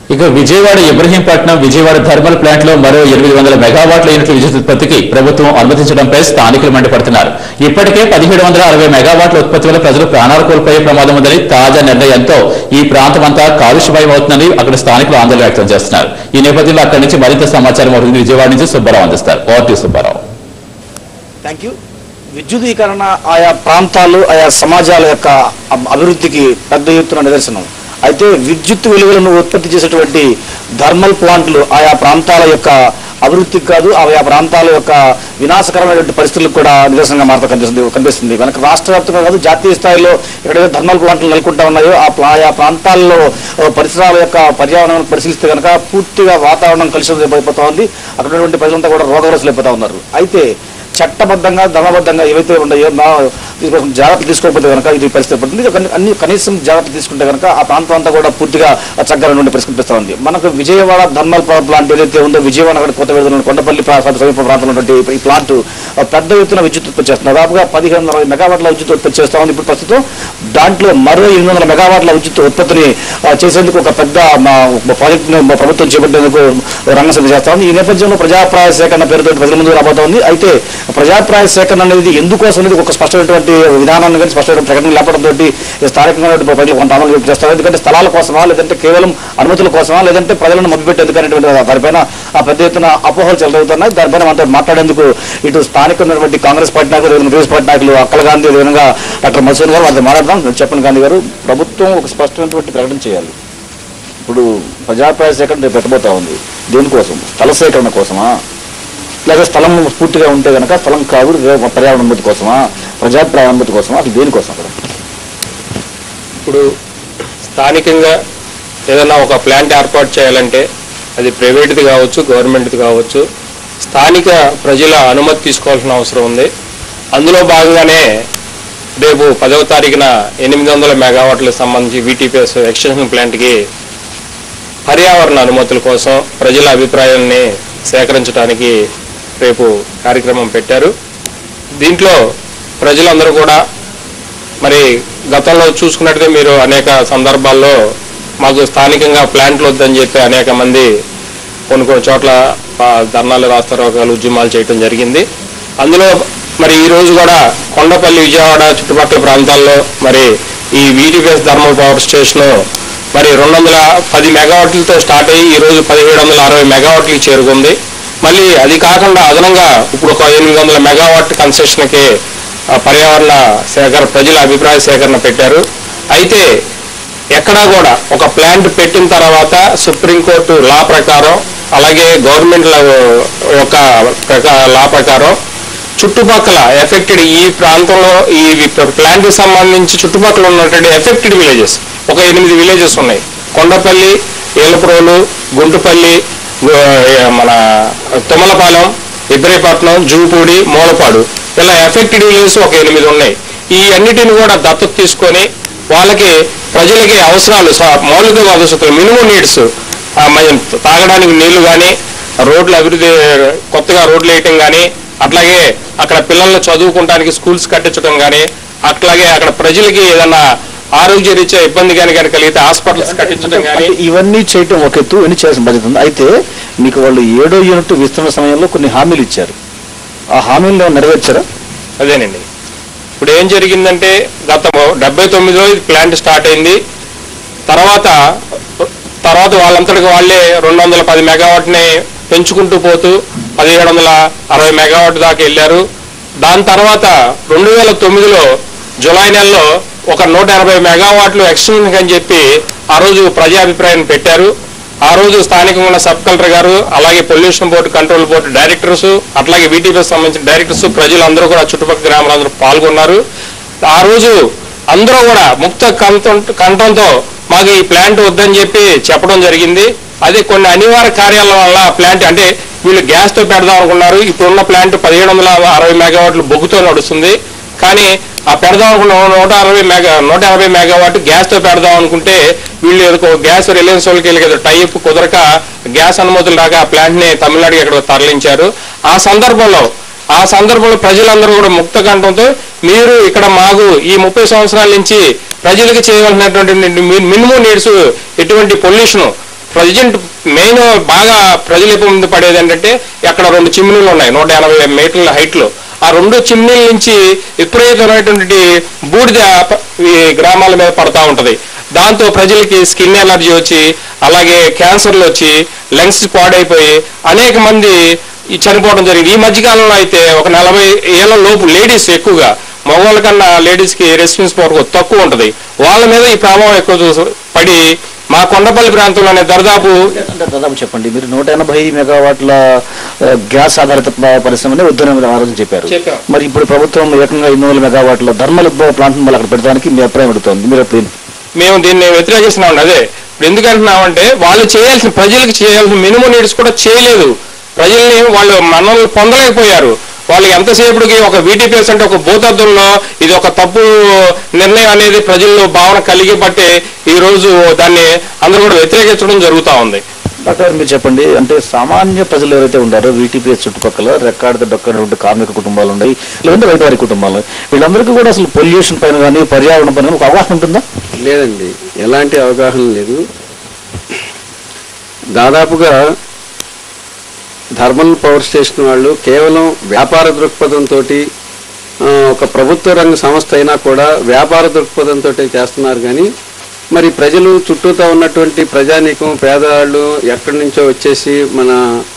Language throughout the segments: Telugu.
ఇక విజయవాడ ఇబ్రహీంపట్నం విజయవాడ థర్మల్ ప్లాంట్ లో మరో ఎనిమిది వందల మెగావాట్ల యూనిట్ల విద్యుత్ ఉత్పత్తికి ప్రభుత్వం అనుమతించడంపై స్థానికులు మండిపడుతున్నారు ఇప్పటికే పదిహేడు వందల అరవై మెగావాట్ల ఉత్పత్తి వల్ల ప్రజలు ప్రాణాలు కోల్పోయే ప్రమాదం ఉందని తాజా నిర్ణయంతో ఈ ప్రాంతమంతా కాలుష్యమయం అవుతుందని అక్కడ స్థానికులు ఆందోళన వ్యక్తం చేస్తున్నారు ఈ నేపథ్యంలో అక్కడి నుంచి మరింత సమాచారం అవుతుంది విజయవాడ నుంచి సుబ్బారావు అందిస్తారు ఓఆర్టీ సుబ్బారావు థ్యాంక్ యూ విద్యుదీకరణ ఆయా ప్రాంతాలు ఆయా సమాజాల యొక్క అబ్- అభివృద్ధికి పెద్ద ఎత్తున నిదర్శనం అయితే విద్యుత్ విలువలను ఉత్పత్తి చేసేటువంటి థర్మల్ ప్లాంట్లు ఆయా ప్రాంతాల యొక్క అభివృద్ధికి కాదు ఆయా ప్రాంతాల యొక్క వినాశకరమైనటువంటి పరిస్థితులకు కూడా నిదర్శనంగా మారుతూ కనిపిస్తుంది కనిపిస్తుంది మనకు రాష్ట్ర వ్యాప్తంగా కాదు జాతీయ స్థాయిలో ఎక్కడైతే థర్మల్ ప్లాంట్లు నెలకొంటా ఉన్నాయో ఆ ప్లా- ఆయా ప్రాంతాల్లో ఆ, పరిసరాల యొక్క పర్యావరణాన్ని పరిశీలిస్తే కనుక పూర్తిగా వాతావరణం కలుషితం అయిపోతా ఉంది అక్కడ ఉన్నటువంటి ప్రజలంతా కూడా రోగగ్రస్తులు అయిపోతా ఉన్నారు అయితే చట్టబద్ధంగా ధనబద్ధంగా ఏవైతే ఉన్నాయో నా దీనికోసం జాగ్రత్తలు తీసుకోకపోతే కనుక ఇది పరిస్థితి పడుతుంది ఇది కని- అన్ని కనీసం జాగ్రత్తలు తీసుకుంటే కనుక ఆ ప్రాంతం అంతా కూడా పూర్తిగా చక్కగా నుండి పరిస్థితి ఉంది మనకు విజయవాడ థర్మల్ పవర్ ప్లాంట్ ఏదైతే ఉందో విజయవాడ అక్కడ కొత్త విడుదల కొండపల్లి ప్రా- సమీప ప్రాంతంలో ఉన్నటువంటి ఈ ప్లాంట్ ఆ, పెద్ద ఎత్తున విద్యుత్ ఉత్పత్తి చేస్తుంది దాదాపుగా పదిహేను వందల అరవై మెగావాట్ల విద్యుత్ ఉత్పత్తి చేస్తా ఉంది ఇప్పుడు ప్రస్తుతం దాంట్లో మరో ఎనిమిది వందల మెగావాట్ల విద్యుత్ ఉత్పత్తిని ఆ, చేసేందుకు ఒక పెద్ద మా ప్రాజెక్ట్ ప్రభుత్వం చేపట్టేందుకు రంగసిద్ధం చేస్తా ఉంది ఈ నేపథ్యంలో ప్రజాప్రాయ సేకరణ పేరుతో ప్రజల ముందు రాబోతా ఉంది అయితే ప్రజాప్రాయ సేకరణ అనేది ఎందుకోసం అనేది ఒక స్పష్టమైనటువంటి విధానాన్ని కానీ స్పష్టమైన ప్రకటన లేపడంతో స్థానికంగా ఉన్నటువంటి ప్రజలు కొంత అమలు చేస్తారు ఎందుకంటే స్థలాల కోసమా లేదంటే కేవలం అనుమతుల కోసమా లేదంటే ప్రజలను మభ్యపెట్టేందుకు అనేటువంటి దానిపైన ఆ పెద్ద ఎత్తున అపోహలు చెలవుతున్నాయి దానిపైన మనతో మాట్లాడేందుకు ఇటు స్థానిక ఉన్నటువంటి కాంగ్రెస్ పార్టీ నాయకులు కాంగ్రెస్ పార్టీ నాయకులు అక్కల గాంధీ విధంగా డాక్టర్ మసూద్ గారు వారితో మాట్లాడదాం చెప్పండి గాంధీ గారు ప్రభుత్వం ఒక స్పష్టమైనటువంటి ప్రకటన చేయాలి ఇప్పుడు ప్రజాప్రాయ సేకరణ రేపు పెట్టబోతా ఉంది దేనికోసం స్థల సేకరణ కోసమా లేదా స్థలం పూర్తిగా ఉంటే కనుక స్థలం కాదు రే- పర్యావరణ అనుమతి కోసమా ప్రజాప్రాయ అనుమతి కోసమా అసలు దేనికోసం అక్కడ ఇప్పుడు స్థానికంగా ఏదైనా ఒక ప్లాంట్ ఏర్పాటు చేయాలంటే అది ప్రైవేట్ది కావచ్చు గవర్నమెంట్ది కావచ్చు స్థానిక ప్రజల అనుమతి తీసుకోవాల్సిన అవసరం ఉంది అందులో భాగంగానే రేపు పదవ తారీఖున ఎనిమిది వందల మెగావాట్లకు సంబంధించి వీటీపీఎస్ ఎక్స్టెన్షన్ ప్లాంట్కి పర్యావరణ అనుమతుల కోసం ప్రజల అభిప్రాయాల్ని సేకరించడానికి రేపు కార్యక్రమం పెట్టారు దీంట్లో ప్రజలందరూ కూడా మరి గతంలో చూసుకున్నట్టుగా మీరు అనేక సందర్భాల్లో మాకు స్థానికంగా ప్లాంట్లు వద్దని చెప్పి అనేక మంది కొన్ని కొన్ని చోట్ల ఆ, ధర్నాలు రాస్తారోకాలు ఉద్యమాలు చేయటం జరిగింది అందులో మరి ఈ రోజు కూడా కొండపల్లి విజయవాడ చుట్టుపక్కల ప్రాంతాల్లో మరి ఈ వీటీపీఎస్ థర్మల్ పవర్ స్టేషన్ మరి రెండు వందల పది మెగావాట్లతో స్టార్ట్ అయ్యి ఈ రోజు పదిహేడు వందల అరవై మెగావాట్లకి చేరుకుంది మళ్ళీ అది కాకుండా అదనంగా ఇప్పుడు ఒక ఎనిమిది వందల మెగావాట్ కన్సెషన్కి ఆ, పర్యావరణ సేకరణ ప్రజల అభిప్రాయ సేకరణ పెట్టారు అయితే ఎక్కడా కూడా ఒక ప్లాంట్ పెట్టిన తర్వాత సుప్రీంకోర్టు లా ప్రకారం అలాగే గవర్నమెంట్ యొక్క ప్రకా- లా ప్రకారం చుట్టుపక్కల ఎఫెక్టెడ్ ఈ ప్రాంతంలో ఈ ప్లాంట్కి సంబంధించి చుట్టుపక్కల ఉన్నటువంటి ఎఫెక్టెడ్ విలేజెస్ ఒక ఎనిమిది విలేజెస్ ఉన్నాయి కొండపల్లి ఏలప్రోలు గుంటుపల్లి గు- మన తుమ్మలపాలెం ఇబ్రహీపట్నం జూపూడి మూలపాడు ఇలా ఎఫెక్టెడ్ విలేజెస్ ఒక ఎనిమిది ఉన్నాయి ఈ అన్నిటిని కూడా దత్తత తీసుకొని వాళ్ళకి ప్రజలకి అవసరాలు స- మౌలిక వసతులు మినిమం నీడ్స్ తాగడానికి నీళ్లు కానీ రోడ్లు అభివృద్ధి కొత్తగా రోడ్లు వేయటం కానీ అట్లాగే అక్కడ పిల్లల్ని చదువుకోవడానికి స్కూల్స్ కట్టించడం కానీ అట్లాగే అక్కడ ప్రజలకి ఏదైనా ఆరోగ్య రీత్యా ఇబ్బంది కానీ కానీ కలిగితే హాస్పిటల్స్ కట్టించడం కానీ అంటే ఇవన్నీ చేయటం ఒక ఎత్తు ఇవన్నీ చేయాల్సిన బాధ్యత ఉంది అయితే మీకు వాళ్ళు ఏడో యూనిట్ విస్తున్న సమయంలో కొన్ని హామీలు ఇచ్చారు ఆ హామీలను ఏమైనా నెరవేర్చారా అదేనండి ఇప్పుడు ఏం జరిగిందంటే గత డెబ్బై తొమ్మిదిలో ఇది ప్లాంట్ స్టార్ట్ అయింది తర్వాత తర్వాత వాళ్ళంతటికి వాళ్ళే రెండు వందల పది మెగావాట్ని పెంచుకుంటూ పోతూ పదిహేడు వందల అరవై మెగావాట్ దాకా వెళ్ళారు దాని తర్వాత రెండు వేల తొమ్మిదిలో జులై నెలలో ఒక నూట ఎనభై మెగావాట్లు ఎక్స్టెన్షన్ అని చెప్పి ఆ రోజు ప్రజాభిప్రాయం పెట్టారు ఆ రోజు స్థానికంగా ఉన్న సబ్ కలెక్టర్ గారు అలాగే pollution board control board directors అట్లాగే వీటీపీఎస్ సంబంధించిన డైరెక్టర్స్ ప్రజలందరూ కూడా చుట్టుపక్కల గ్రామాలందరూ పాల్గొన్నారు ఆ రోజు అందరూ కూడా ముక్త కంఠం కంఠంతో మాకు ఈ ప్లాంట్ వద్దని చెప్పి చెప్పడం జరిగింది అదే కొన్ని అనివార్య కార్యాల వల్ల ప్లాంట్ అంటే వీళ్ళు గ్యాస్ తో పెడదాం అనుకున్నారు ఇప్పుడున్న ప్లాంట్ పదిహేడు వందల అరవై మెగావాట్లు బొగ్గుతో నడుస్తుంది కానీ ఆ పెడదాం అనుకున్న నూట అరవై మెగా నూట యాభై మెగావాట్ గ్యాస్ తో పెడదాం అనుకుంటే వీళ్ళు ఏదో గ్యాస్ రిలయన్స్ వాళ్ళకి వీళ్ళకి ఏదో టైప్ కుదరక గ్యాస్ అనుమతులు రాక ఆ ప్లాంట్ ని తమిళనాడుకి ఎక్కడ తరలించారు ఆ సందర్భంలో ఆ సందర్భంలో ప్రజలందరూ కూడా ముక్త కంఠంతో మీరు ఇక్కడ మాకు ఈ ముప్పై సంవత్సరాల నుంచి ప్రజలకు చేయవలసినటువంటి మినిమం నీడ్స్ ఎటువంటి పొల్యూషన్ ప్రజెంట్ మెయిన్ బాగా ప్రజలు ఇబ్బంది పడేది ఏంటంటే అక్కడ రెండు చిమ్నీలు ఉన్నాయి నూట ఎనభై మీటర్ల హైట్ లో ఆ రెండు చిమ్నీల నుంచి విపరీతమైనటువంటి బూడిద ప- ఈ గ్రామాల మీద పడతా ఉంటది దాంతో ప్రజలకి స్కిన్ ఎలర్జీ వచ్చి అలాగే క్యాన్సర్లు వచ్చి లంగ్స్ పాడైపోయి అనేక మంది ఈ చనిపోవడం జరిగింది ఈ మధ్య కాలంలో అయితే ఒక నలభై ఏళ్ల లోపు లేడీస్ ఎక్కువగా మగవాళ్ళ కన్నా లేడీస్ కి రెస్పాన్స్ పవర్ తక్కువ ఉంటది వాళ్ళ మీద ఈ ప్రభావం ఎక్కువ చూసి- పడి మా కొండపల్లి ప్రాంతంలోనే దరిదాపు అంటే దాదాపు చెప్పండి మీరు నూట ఎనభై మెగావాట్ల ఆ, గ్యాస్ ఆధారిత ప- పరిశ్రమని వద్దని మీరు ఆ రోజు చెప్పారు చెప్పాం. మరి ఇప్పుడు ప్రభుత్వం ఏకంగా ఎనిమిది వందల మెగావాట్ల థర్మల్ ప్లాంట్ మళ్ళీ అక్కడ పెట్టడానికి మీ అభిప్రాయం అడుగుతోంది మీరు అప్పుడు మేము దీన్ని వ్యతిరేకిస్తున్నాం అదే ఇప్పుడు ఎందుకంటున్నామంటే వాళ్ళు చేయాల్సిన ప్రజలకు చేయాల్సిన మినిమం నీడ్స్ కూడా చేయలేదు ప్రజల్ని వాళ్ళు మనల్ని పొందలేకపోయారు వాళ్ళు ఎంతసేపటికి ఒక వీటీపీఎస్ అంటే ఒక భూతత్వంలో ఇది ఒక తప్పు నిర్ణయం అనేది ప్రజల్లో భావన కలిగి బట్టే ఈ రోజు దాన్ని అందరూ కూడా వ్యతిరేకించడం జరుగుతా ఉంది డాక్టర్ మీరు చెప్పండి అంటే సామాన్య ప్రజలు ఎవరైతే ఉన్నారో వీటీపీఎస్ చుట్టుపక్కల రెక్కాడితే డొక్కనటువంటి కార్మిక కుటుంబాలు ఉన్నాయి లేదంటే రైతు వారి కుటుంబాలు ఉన్నాయి. వీళ్ళందరికీ కూడా అసలు పొల్యూషన్ పైన కానీ పర్యావరణం పైన కానీ ఒక అవగాహన ఉంటుందా లేదండి ఎలాంటి అవగాహన లేదు దాదాపుగా థర్మల్ పవర్ స్టేషన్ వాళ్ళు కేవలం వ్యాపార దృక్పథంతో ఒక ప్రభుత్వ రంగ సంస్థ అయినా కూడా వ్యాపార దృక్పథంతో చేస్తున్నారు కానీ మరి ప్రజలు చుట్టూతా ఉన్నటువంటి ప్రజానీకం పేదవాళ్ళు ఎక్కడి నుంచో వచ్చేసి మన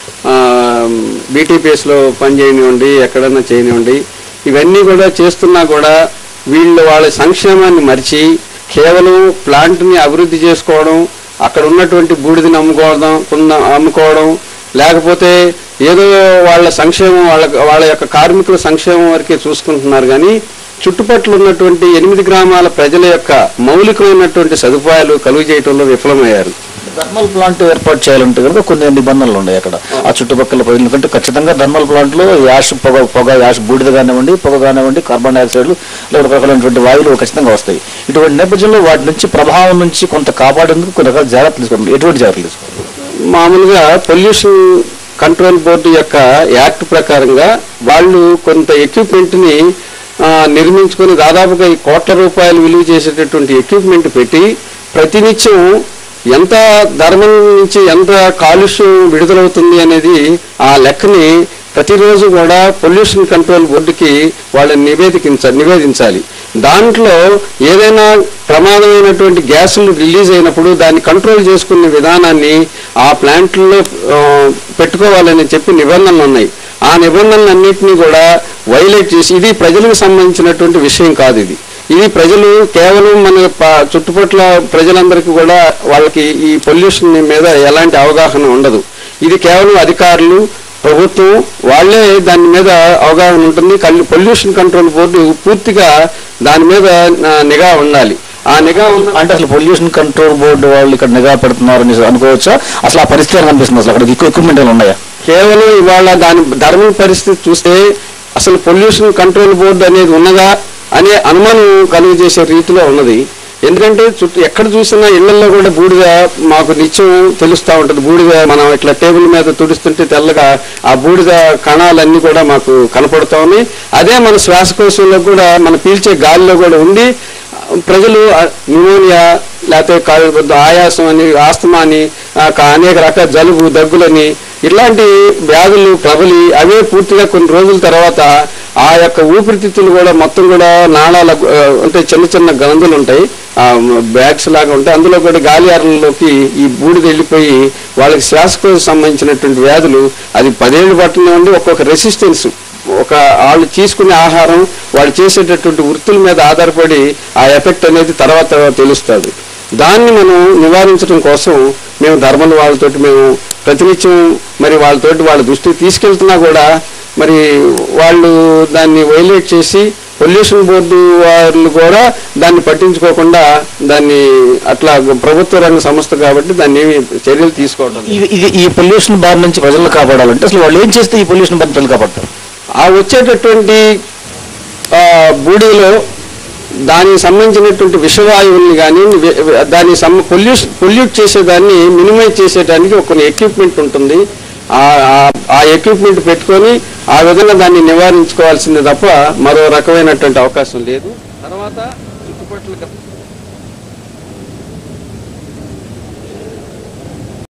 బీటీపీఎస్లో పనిచేయనివ్వండి ఎక్కడన్నా చేయనివ్వండి ఇవన్నీ కూడా చేస్తున్నా కూడా వీళ్ళు వాళ్ళ సంక్షేమాన్ని మరిచి కేవలం ప్లాంట్ని అభివృద్ధి చేసుకోవడం అక్కడ ఉన్నటువంటి బూడిదని అమ్ముకోవడం కొన్న అమ్ముకోవడం లేకపోతే ఏదో వాళ్ళ సంక్షేమం వాళ్ళ వాళ్ళ యొక్క కార్మికుల సంక్షేమం వరకే చూసుకుంటున్నారు కానీ చుట్టుపక్కల ఉన్నటువంటి ఎనిమిది గ్రామాల ప్రజల యొక్క మౌలికమైనటువంటి సదుపాయాలు కలుగు చేయడంలో విఫలమయ్యారు థర్మల్ ప్లాంట్ ఏర్పాటు చేయాలంటే కనుక కొన్ని నిబంధనలు ఉన్నాయి అక్కడ ఆ చుట్టుపక్కల ప్రజలు ఎందుకంటే ఖచ్చితంగా థర్మల్ ప్లాంట్ లో యాష్ పొగ పొగ యాష్ బూడిద కానివ్వండి పొగ కానివ్వండి కార్బన్ డైఆక్సైడ్ లేదా రకరకాలైనటువంటి వాయువులు ఖచ్చితంగా వస్తాయి ఇటువంటి నేపథ్యంలో వాటి నుంచి ప్రభావం నుంచి కొంత కాపాడేందుకు కొన్ని రకాల జాగ్రత్తలు తీసుకోవాలి ఎటువంటి జాగ్రత్తలు తీసుకోవాలి మామూలుగా పొల్యూషన్ కంట్రోల్ బోర్డు యొక్క యాక్ట్ ప్రకారంగా వాళ్ళు కొంత ఎక్విప్మెంట్ని ఆ, నిర్మించుకొని దాదాపుగా ఈ కోట్ల రూపాయలు విలువ చేసేటటువంటి ఎక్విప్మెంట్ పెట్టి ప్రతినిత్యం ఎంత ధర్మం నుంచి ఎంత కాలుష్యం విడుదలవుతుంది అనేది ఆ లెక్కని ప్రతిరోజు కూడా పొల్యూషన్ కంట్రోల్ బోర్డుకి వాళ్ళని నివేదించ నివేదించాలి దాంట్లో ఏదైనా ప్రమాదమైనటువంటి గ్యాసులు రిలీజ్ అయినప్పుడు దాన్ని కంట్రోల్ చేసుకునే విధానాన్ని ఆ ప్లాంట్లలో ఆ, పెట్టుకోవాలని చెప్పి నిబంధనలు ఉన్నాయి ఆ నిబంధనలన్నింటినీ కూడా వైలేట్ చేసి ఇది ప్రజలకు సంబంధించినటువంటి విషయం కాదు ఇది ఇది ప్రజలు కేవలం మన ప- చుట్టుపక్కల ప్రజలందరికీ కూడా వాళ్ళకి ఈ పొల్యూషన్ మీద ఎలాంటి అవగాహన ఉండదు ఇది కేవలం అధికారులు ప్రభుత్వం వాళ్ళే దాని మీద అవగాహన ఉంటుంది పొల్యూషన్ కంట్రోల్ బోర్డు పూర్తిగా దాని మీద ఆ, నిఘా ఉండాలి ఆ నిఘా ఉన్న అంటే అసలు పొల్యూషన్ కంట్రోల్ బోర్డు వాళ్ళు ఇక్కడ నిఘా పెడుతున్నారని అనుకోవచ్చా అసలు ఆ పరిస్థితి ఎలా కనిపిస్తుంది అసలు అక్కడ ఎక్కువ ఎక్విప్మెంట్ ఏమైనా ఉన్నాయా కేవలం ఇవాళ దాని ధర్మ పరిస్థితి చూస్తే అసలు పొల్యూషన్ కంట్రోల్ బోర్డు అనేది ఉన్నదా అనే అనుమానం కలుగజేసే రీతిలో ఉన్నది ఎందుకంటే చుట్టూ ఎక్కడ చూసినా ఇళ్లలో కూడా బూడిద మాకు నిత్యం తెలుస్తూ ఉంటుంది బూడిద మనం ఇట్లా టేబుల్ మీద తుడుస్తుంటే తెల్లగా ఆ బూడిద కణాలన్నీ కూడా మాకు కనపడుతూ ఉన్నాయి అదే మన శ్వాసకోశంలో కూడా మన పీల్చే గాలిలో కూడా ఉండి ప్రజలు న్యూమోనియా లేకపోతే కా- ఆయాసం అని ఆస్తమా అని ఆ, కా- అనేక రకాల జలుబు దగ్గులని ఇలాంటి వ్యాధులు ప్రబలి అవే పూర్తిగా కొన్ని రోజుల తర్వాత ఆ యొక్క ఊపిరితిత్తులు కూడా మొత్తం కూడా నాళాల ఆ, అంటే చిన్న చిన్న గ్రంథులు ఉంటాయి బ్యాగ్స్ లాగా ఉంటాయి అందులో కూడా గాలి అరలలోకి ఈ బూడిద వెళ్ళిపోయి వాళ్ళకి శ్వాసకోశ సంబంధించినటువంటి వ్యాధులు అది పదేళ్ళు పట్టనివ్వండి ఒక్కొక్క రెసిస్టెన్స్ ఒక వాళ్ళు తీసుకునే ఆహారం వాళ్ళు చేసేటటువంటి వృత్తుల మీద ఆధారపడి ఆ ఎఫెక్ట్ అనేది తర్వాత తెలుస్తుంది దాన్ని మనం నివారించడం కోసం మేము ధర్మల వాళ్ళతోటి మేము ప్రతినిత్యం మరి వాళ్ళతోటి వాళ్ళ దృష్టికి తీసుకెళ్తున్నా కూడా మరి వాళ్ళు దాన్ని వైలేట్ చేసి పొల్యూషన్ బోర్డు వాళ్ళు కూడా దాన్ని పట్టించుకోకుండా దాన్ని అట్లా ప్రభుత్వ రంగ సంస్థ కాబట్టి దాన్ని ఏమి చర్యలు తీసుకోవడం లేదు. ఇది ఇది ఈ పొల్యూషన్ బారి నుంచి ప్రజలను కాపాడాలంటే అసలు వాళ్ళు ఏం చేస్తే ఈ పొల్యూషన్ బారి ప్రజలు కాపాడతారు ఆ వచ్చేటటువంటి ఆ, బూడిలో దానికి సంబంధించినటువంటి విషవాయువుల్ని కానీ దాని సమ్ పొల్యూషన్ పొల్యూట్ చేసేదాన్ని మినిమైజ్ చేసేదానికి ఒక కొన్ని ఎక్విప్మెంట్ ఉంటుంది ఆ- ఆ- ఆ ఎక్విప్మెంట్ పెట్టుకొని ఆ విధంగా దాన్ని నివారించుకోవాల్సిందే తప్ప మరో రకమైనటువంటి అవకాశం లేదు తర్వాత చుట్టుపక్కల